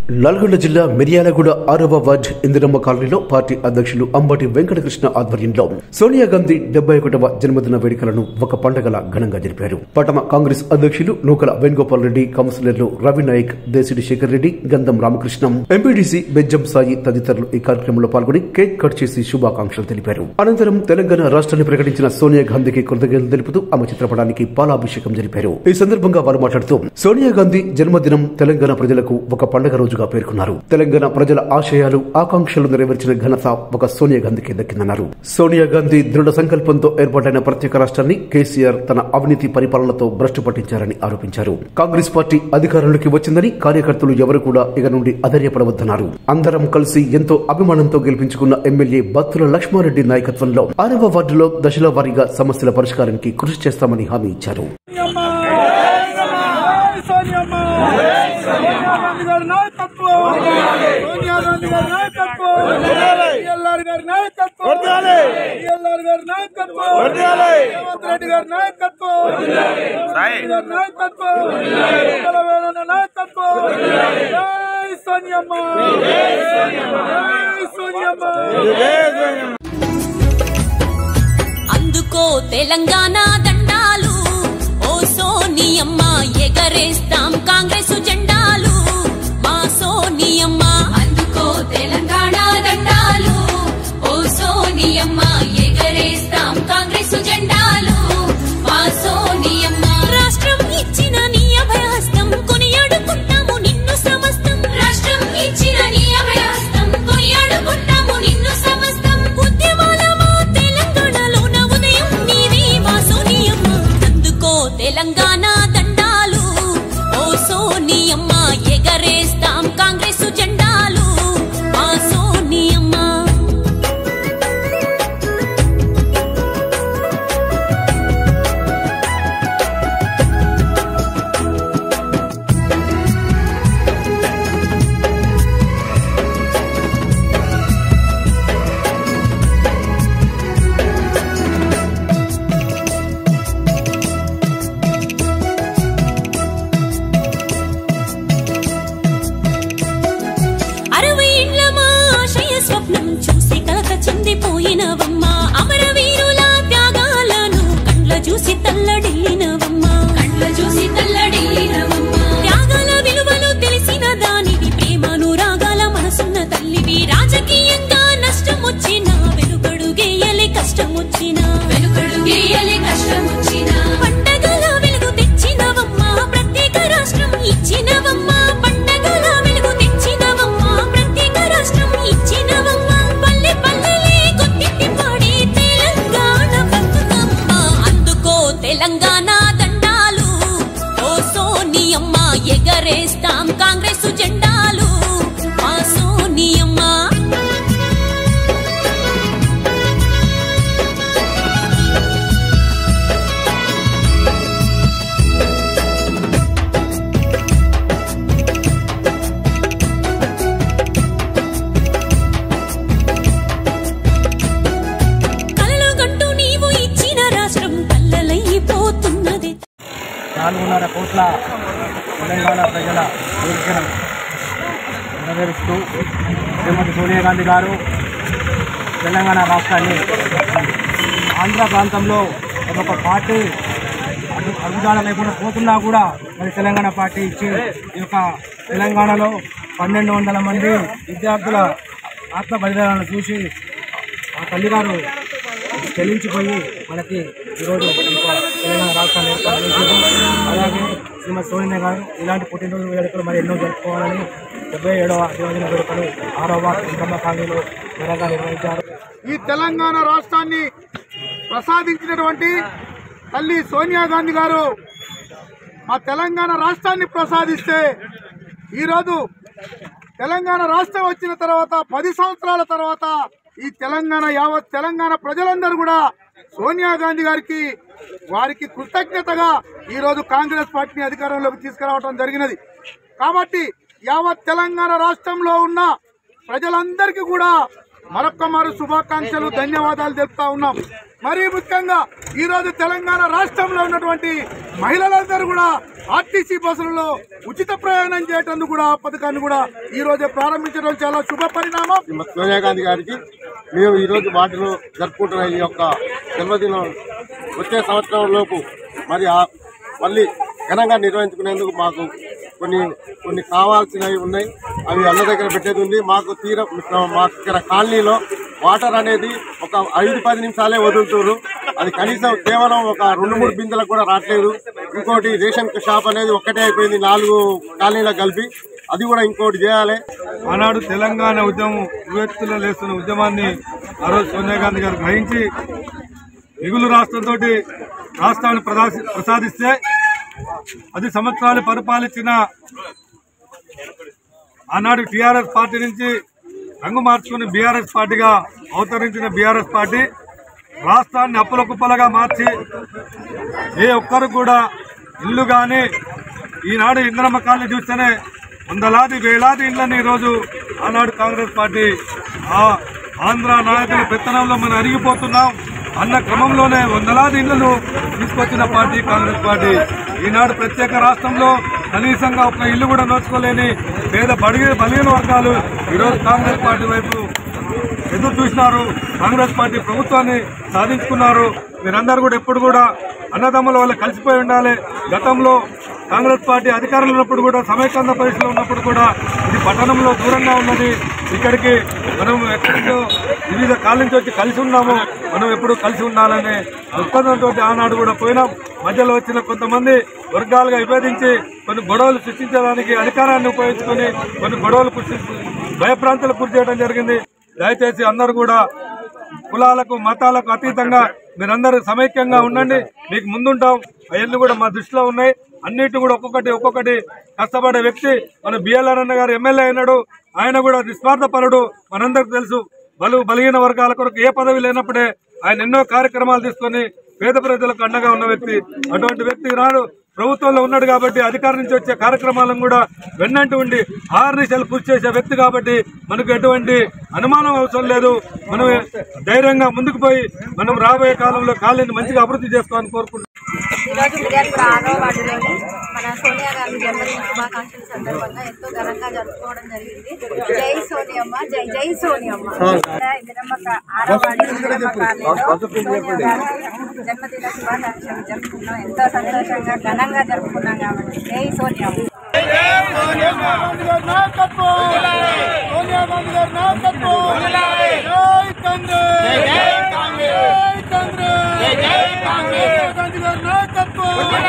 నల్గొండ జిల్లా మిర్యాలగూడ ఆరవ వార్డ్ ఇందిరమ్మ కాలనీలో పార్టీ అధ్యక్షులు అంబటి వెంకటకృష్ణ ఆధ్వర్యంలో సోనియా గాంధీ డెబ్బై ఒకటవ జన్మదిన వేడుకలను ఒక పండగలా ఘనంగా జరిపారు పట్టణ కాంగ్రెస్ అధ్యక్షులు నూకల వేణుగోపాల్ రెడ్డి కౌన్సిలర్లు రవి నాయక్ దేశిడి శేఖర్ రెడ్డి గంధం రామకృష్ణం ఎంపీడీసీ బెజ్జం సాయి తదితరులు ఈ కార్యక్రమంలో పాల్గొని కేక్ కట్ చేసి శుభాకాంక్షలు తెలిపారు అనంతరం తెలంగాణ రాష్ట్రాన్ని ప్రకటించిన సోనియా గాంధీకి కృతజ్ఞతలు తెలుపుతూ ఆమె చిత్రపటానికి పాలాభిషేకం జరిపారు ఈ సందర్భంగా వారు మాట్లాడుతూ సోనియా గాంధీ జన్మదినం తెలంగాణ ప్రజలకు ఒక పండగ రోజుగా పేర్కొన్నారు తెలంగాణ ప్రజల ఆశయాలు ఆకాంక్షలు నెరవేర్చిన ఘనత ఒక సోనియా గాంధీకి దక్కిందన్నారు సోనియా గాంధీ దృఢ సంకల్పంతో ఏర్పాటైన ప్రత్యేక రాష్ట్రాన్ని కేసీఆర్ తన అవినీతి పరిపాలనతో భ్రష్టు పట్టించారని ఆరోపించారు కాంగ్రెస్ పార్టీ అధికారంలోకి వచ్చిందని కార్యకర్తలు ఎవరు కూడా ఇక నుండి అధైర్యపడవద్దన్నారు అందరం కలిసి ఎంతో అభిమానంతో గెలిపించుకున్న ఎమ్మెల్యే బత్తుల లక్ష్మారెడ్డి నాయకత్వంలో ఆరవ వార్డులో దశల వారీగా సమస్యల పరిష్కారానికి కృషి చేస్తామని హామీ ఇచ్చారు సోనియమ్మ సోనియా గాంధీ గారి నాయకత్వం సోనియా గాంధీ గారి నాయకత్వం ఎల్ఆర్ గారి నాయకత్వం ఎల్ఆర్ గారి నాయకత్వం రేవంత్ రెడ్డి గారి నాయకత్వం రెడ్డి గారి నాయకత్వం తెలంగాణ నాయకత్వం జై సోనియమ్మ జై సోనియమ్మ అందుకో తెలంగాణ దండాలు ఓ సోనియమ్మ ఎగరేస్తాం కాంగ్రెస్ జెండాలు మా సోనియమ్మ అందుకో తెలంగాణ దండాలు ఓ సోనియమ్మ ఎగరేస్తాం కాంగ్రెస్ జెండాలు మా సోనియమ్మ రాష్ట్రం ఇచ్చిన నీ అభయహస్తం కొనియాడుకుంటాము నిన్ను సమస్తం రాష్ట్రం ఇచ్చిన నీ అభయహస్తం కొనియాడుకుంటాము నిన్ను సమస్తం ఉద్యమాల మా తెలంగాణలోన ఉదయం నీవే మా సోనియమ్మ అందుకో తెలంగాణ దండాలు ఓ సోనియమ్మ ఎగరేస్తాం కాంగ్రెస్ జెండాలు మా సోనియమ్మ అరవై ఇండ్ల మా ఆశయ స్వప్నం చూసి కలక చెందిపోయినవమ్మ అమరవీరుల త్యాగాలను కండ్ల చూసి తల్లడిల్లినవమ్మ కండ్ల చూసి తల్లడిల్లినవమ్మ త్యాగాల విలువలు తెలిసిన దానివి ప్రేమను రాగాల మనసున్న తల్లివి రాజకీయంగా నష్టం వచ్చినా వెనుకడు గేయలే కష్టం వచ్చినా వెనుకడు గేయలే కష్టం వచ్చినా పండగల వెలుగు తెచ్చినవమ్మ ప్రత్యేక రాష్ట్రం ఇచ్చినవమ్మ పండగల వెలుగు తెచ్చినవమ్మ ప్రత్యేక రాష్ట్రం ఇచ్చినవమ్మ పల్లె పల్లెలే కొట్టిట్టి పాడే తెలంగాణ బతుకమ్మ అందుకో తెలంగాణ దండాలు ఓ సోనియమ్మ ఎగరేస్తాం కాంగ్రెస్ జెండాలు మా సోనియమ్మ కలలు గంటూ నీవు ఇచ్చిన రాష్ట్రం కల్లలైపోతున్నది నాలుగున్నర కోట్ల తెలంగాణ ప్రజల కోరికను నెరవేరుస్తూ శ్రీమతి సోనియా గాంధీ గారు తెలంగాణ రాష్ట్రాన్ని ఆంధ్ర ప్రాంతంలో ఒక పార్టీ అడు అడుగుదాడ లేకుండా పోతున్నా కూడా మరి తెలంగాణ పార్టీ ఇచ్చి ఈ యొక్క తెలంగాణలో పన్నెండు వందల మంది విద్యార్థుల ఆత్మ బలిదానాలను చూసి ఆ తల్లిగారు చెల్లించిపోయి మనకి ఈరోజు ఈ యొక్క తెలంగాణ రాష్ట్రాన్ని ఏర్పాటు చేశారు అలాగే శ్రీమతి సోనియా గారు ఇలాంటి పుట్టినరోజు వేడుకలు మరి ఎన్నో జరుపుకోవాలని డెబ్బై ఏడవ దినదిన వేడుకలు ఆరవ ఇంకమ్మ కాలనీలో ఘనంగా నిర్వహించారు ఈ తెలంగాణ రాష్ట్రాన్ని ప్రసాదించినటువంటి తల్లి సోనియా గాంధీ గారు మా తెలంగాణ రాష్ట్రాన్ని ప్రసాదిస్తే ఈరోజు తెలంగాణ రాష్ట్రం వచ్చిన తర్వాత పది సంవత్సరాల తర్వాత ఈ తెలంగాణ యావత్ తెలంగాణ ప్రజలందరూ కూడా సోనియా గాంధీ గారికి వారికి కృతజ్ఞతగా ఈరోజు కాంగ్రెస్ పార్టీని అధికారంలోకి తీసుకురావడం జరిగినది కాబట్టి యావత్ తెలంగాణ రాష్ట్రంలో ఉన్న ప్రజలందరికీ కూడా మరొక్క మారు శుభాకాంక్షలు ధన్యవాదాలు తెలుపుతా ఉన్నాం మరీ ముఖ్యంగా ఈరోజు తెలంగాణ రాష్ట్రంలో ఉన్నటువంటి మహిళలందరూ కూడా ఆర్టీసీ బస్సులలో ఉచిత ప్రయాణం చేయటందుకు కూడా ఆ పథకాన్ని కూడా ఈ రోజే ప్రారంభించడం చాలా శుభ పరిణామం శ్రీమతి సోనియా గాంధీ గారికి మేము ఈరోజు వాటిలో జరుపుకుంటున్న ఈ యొక్క జన్మదినం వచ్చే సంవత్సరం లోపు మరి ఆ- మళ్ళీ ఘనంగా నిర్వహించుకునేందుకు మాకు కొన్ని కొన్ని కావాల్సినవి ఉన్నాయి అవి అన్న దగ్గర పెట్టేది ఉంది మాకు తీర మాకు ఇక్కడ కాలనీలో వాటర్ అనేది ఒక ఐదు పది నిమిషాలే వదులుతున్నారు అది కనీసం కేవలం ఒక రెండు మూడు బిందెలకు కూడా రావట్లేదు ఇంకోటి రేషన్ షాప్ అనేది ఒక్కటే అయిపోయింది నాలుగు కాలనీలకు కలిపి అది కూడా ఇంకోటి చేయాలి ఆనాడు తెలంగాణ ఉద్యమం యువతుల్లో లేస్తున్న ఉద్యమాన్ని ఆ రోజు సోనియా గాంధీ గారు గ్రహించి మిగులు రాష్ట్రంతో రాష్ట్రాన్ని ప్రదా- ప్రసాదిస్తే పది సంవత్సరాలు పరిపాలించిన ఆనాడు టీఆర్ఎస్ పార్టీ నుంచి రంగు మార్చుకుని బీఆర్ఎస్ పార్టీగా అవతరించిన బీఆర్ఎస్ పార్టీ రాష్ట్రాన్ని అప్పుల కుప్పలుగా మార్చి ఏ ఒక్కరు కూడా ఇల్లు కానీ ఈనాడు ఇంద్రమ్మ కాలనీ చూస్తేనే వందలాది వేలాది ఇళ్లను ఈరోజు ఆనాడు కాంగ్రెస్ పార్టీ ఆ ఆంధ్ర నాయకుల పెత్తనంలో మనం అరిగిపోతున్నాం అన్న క్రమంలోనే వందలాది ఇళ్లను తీసుకొచ్చిన పార్టీ కాంగ్రెస్ పార్టీ ఈనాడు ప్రత్యేక రాష్ట్రంలో కనీసంగా ఒక ఇల్లు కూడా నోచుకోలేని పేద బడి బలహీన వర్గాలు ఈరోజు కాంగ్రెస్ పార్టీ వైపు ఎదురు చూసినారు కాంగ్రెస్ పార్టీ ప్రభుత్వాన్ని సాధించుకున్నారు మీరందరూ కూడా ఎప్పుడు కూడా అన్నదమ్ముల వల్ల కలిసిపోయి ఉండాలి గతంలో కాంగ్రెస్ పార్టీ అధికారంలో ఉన్నప్పుడు కూడా సమైక్యాంధ్ర ప్రదేశ్లో ఉన్నప్పుడు కూడా ఇది పట్టణంలో దూరంగా ఉన్నది ఇక్కడికి మనం ఎక్కడికో వివిధ కాలం నుంచి వచ్చి కలిసి ఉన్నాము మనం ఎప్పుడు కలిసి ఉండాలనే దృక్పథంతో ఆనాడు కూడా పోయినాం మధ్యలో వచ్చిన కొంతమంది వర్గాలుగా విభేదించి కొన్ని గొడవలు సృష్టించడానికి అధికారాన్ని ఉపయోగించుకొని కొన్ని గొడవలు సృష్టించి భయప్రాంతాలకు గురి చేయడం జరిగింది దయచేసి అందరూ కూడా కులాలకు మతాలకు అతీతంగా మీరందరూ సమైక్యంగా ఉండండి మీకు ముందుంటాం అవన్నీ కూడా మా దృష్టిలో ఉన్నాయి అన్నిటి కూడా ఒక్కొక్కటి ఒక్కొక్కటి కష్టపడే వ్యక్తి మన బిఎల్ఆర్ అన్న గారు ఎమ్మెల్యే అయినాడు ఆయన కూడా నిస్వార్థపరుడు మనందరికి తెలుసు బలు బలహీన వర్గాల కొరకు ఏ పదవి లేనప్పుడే ఆయన ఎన్నో కార్యక్రమాలు తీసుకొని పేద ప్రజలకు అండగా ఉన్న వ్యక్తి అటువంటి వ్యక్తి నాడు ప్రభుత్వంలో ఉన్నాడు కాబట్టి అధికారం నుంచి వచ్చే కార్యక్రమాలను కూడా వెన్నంటి ఉండి ఆరు నిమిషాలు కృషి చేసే వ్యక్తి కాబట్టి మనకు ఎటువంటి అనుమానం అవసరం లేదు మనం ధైర్యంగా ముందుకు పోయి మనం రాబోయే కాలంలో కాలేజీని మంచిగా అభివృద్ధి చేసుకోవాలని కోరుకుంటున్నాం ఈరోజు మిర్యాలపూర్ ఆరో వార్డులోని మన సోనియా గాంధీ జన్మదిన శుభాకాంక్షల సందర్భంగా ఎంతో ఘనంగా జరుపుకోవడం జరిగింది జై సోనియమ్మ జై జై సోనియమ్మ ఇందిరమ్మ కా- ఆరో వార్డు ఇందిరమ్మ కాలనీలో సోనియా గాంధీ జన్మదిన శుభాకాంక్షలు జరుపుకున్నాం ఎంతో సంతోషంగా ఘనంగా జరుపుకున్నాం కాబట్టి జై సోనియమ్మ సోనియా గాంధీ గారి నాయకత్వం సోనియా గాంధీ గారి నాయకత్వం జై కాంగ్రెస్ జై కాంగ్రెస్ జై కాంగ్రెస్ జై కాంగ్రెస్ గాంధీ గారి నాయకత్వం